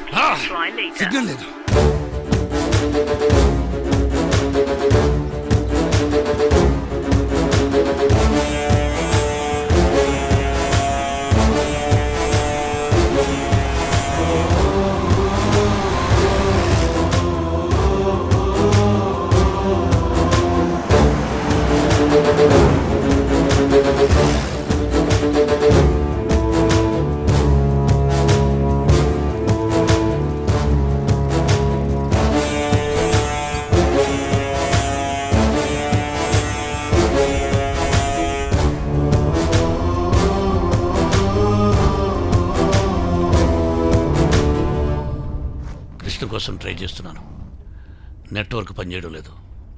Try later. Signal లేదు కృష్ణ కోసం try చేస్తున్నాను నెట్వర్క్ పనిచేయడం లేదు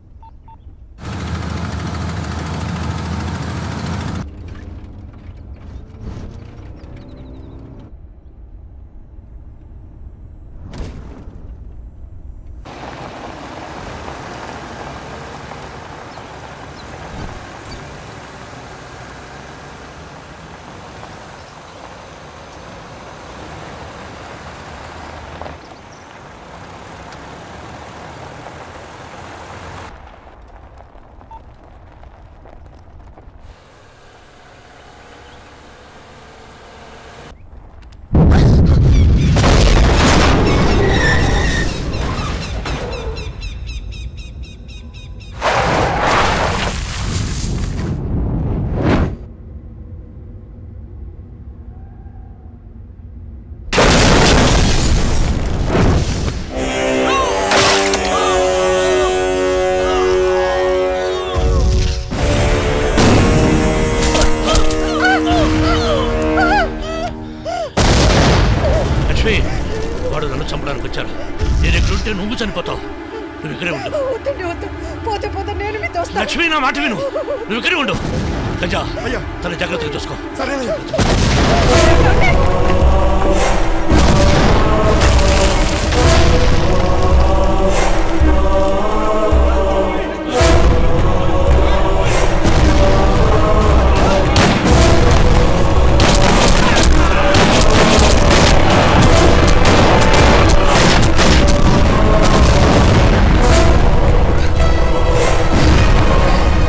లక్ష్మి వాడు నన్ను చంపడానికి వచ్చాడు నేను ఎక్కడుంటే నువ్వు చనిపోతావు నువ్వు ఇక్కడే ఉండు వద్దండి వద్దు పోతే పోతే నేను మీతో వస్తాను లక్ష్మి నా మాట విను నువ్వు ఇక్కడే ఉండు గజా అయ్యా. తన జాగ్రత్తగా చూసుకో సరేనయ్యా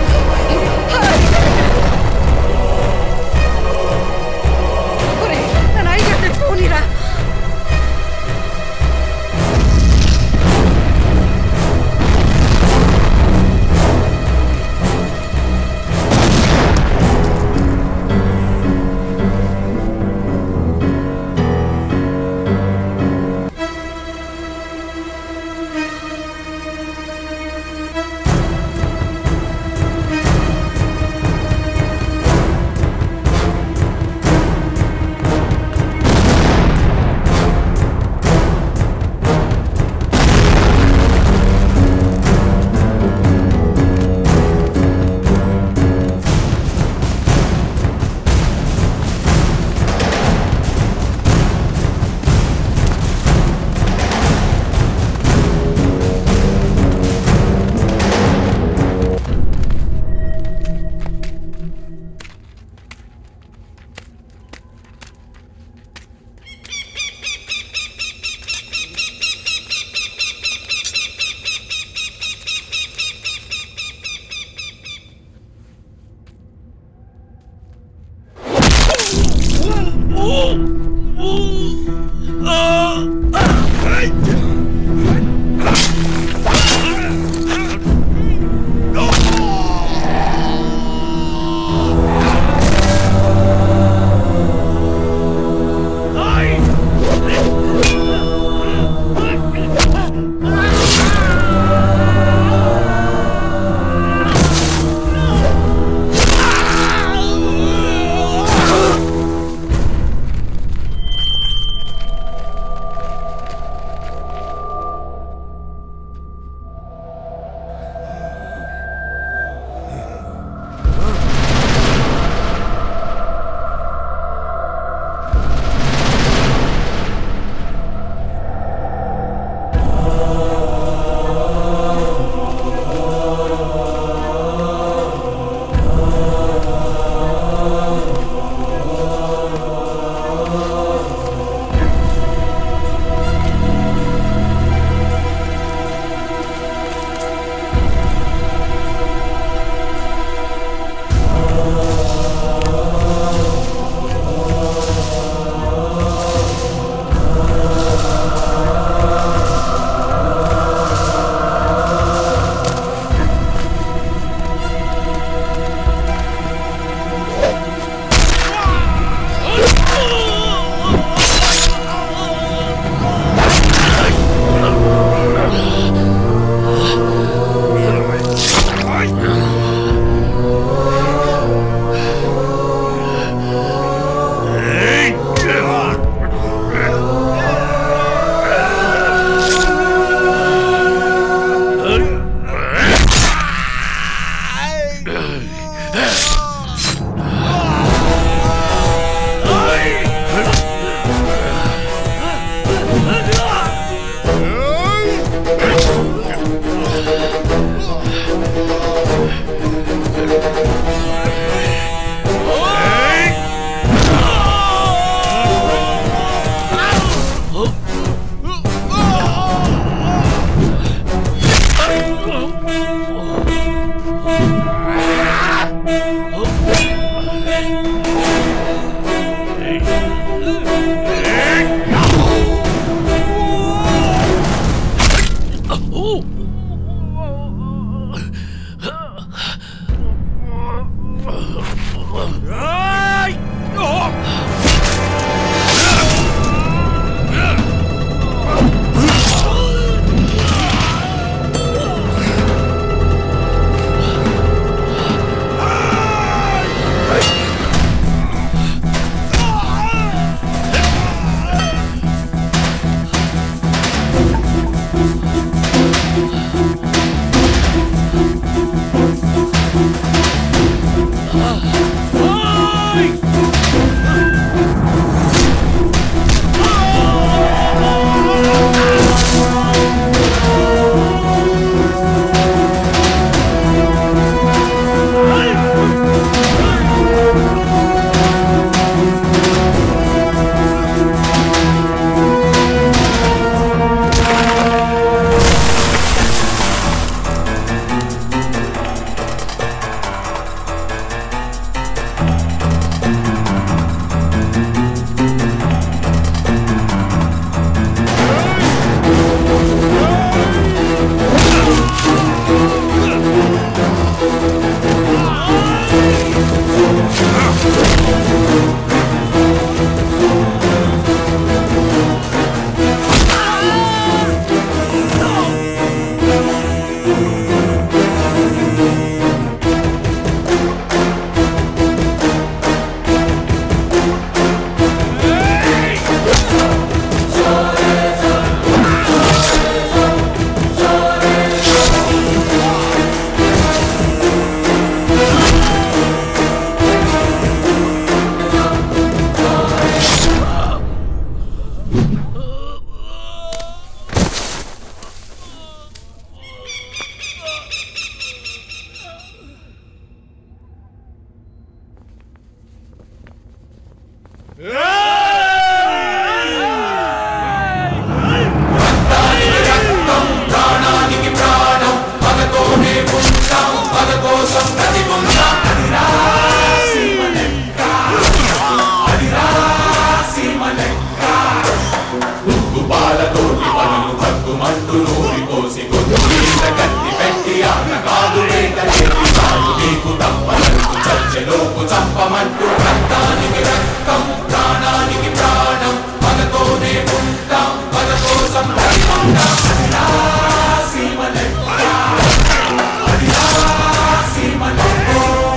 ఒరేయ్, బాలతోటి పనులు హక్కుమంటూ నూరి పోసి గొంతు మీద కత్తి పెట్టి ఆన కాదు వేట చేసి కాదు నీకు తప్పనంటూ చర్చలోపు చంపమంటూ రక్తానికి రక్తం ప్రాణానికి ప్రాణం పగతోనే ఉంటాం పగ కోసం బ్రతికుంటాం. అదిరా సీమ లెక్క. అదిరా సీమ లెక్క.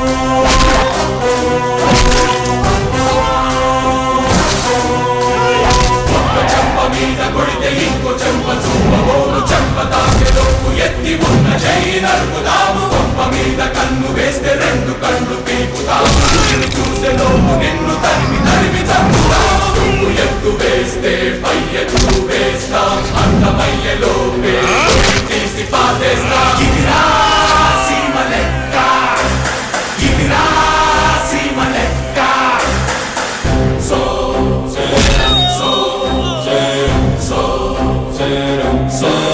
ఒక్క చెంప మీద కొడితే ఇంకో చెంప చూపబోను చెంప తాకెలోపు ఎత్తి ఉన్న చేయి నరుకుతాము కొంప మీద కన్ను వేస్తే రెండు కళ్ళు పీకుతాము నిన్ను చూసేలోపు నిన్ను తరిమి తరిమి చంపుతాము నువ్వు ఎత్తు వేస్తే పై ఎత్తు వేస్తాం అంతమయ్యలోపే తీసి పాతేస్తాం ఇదిరా సీమ లెక్క ఇదిరా సీమ లెక్క సో సో సో సో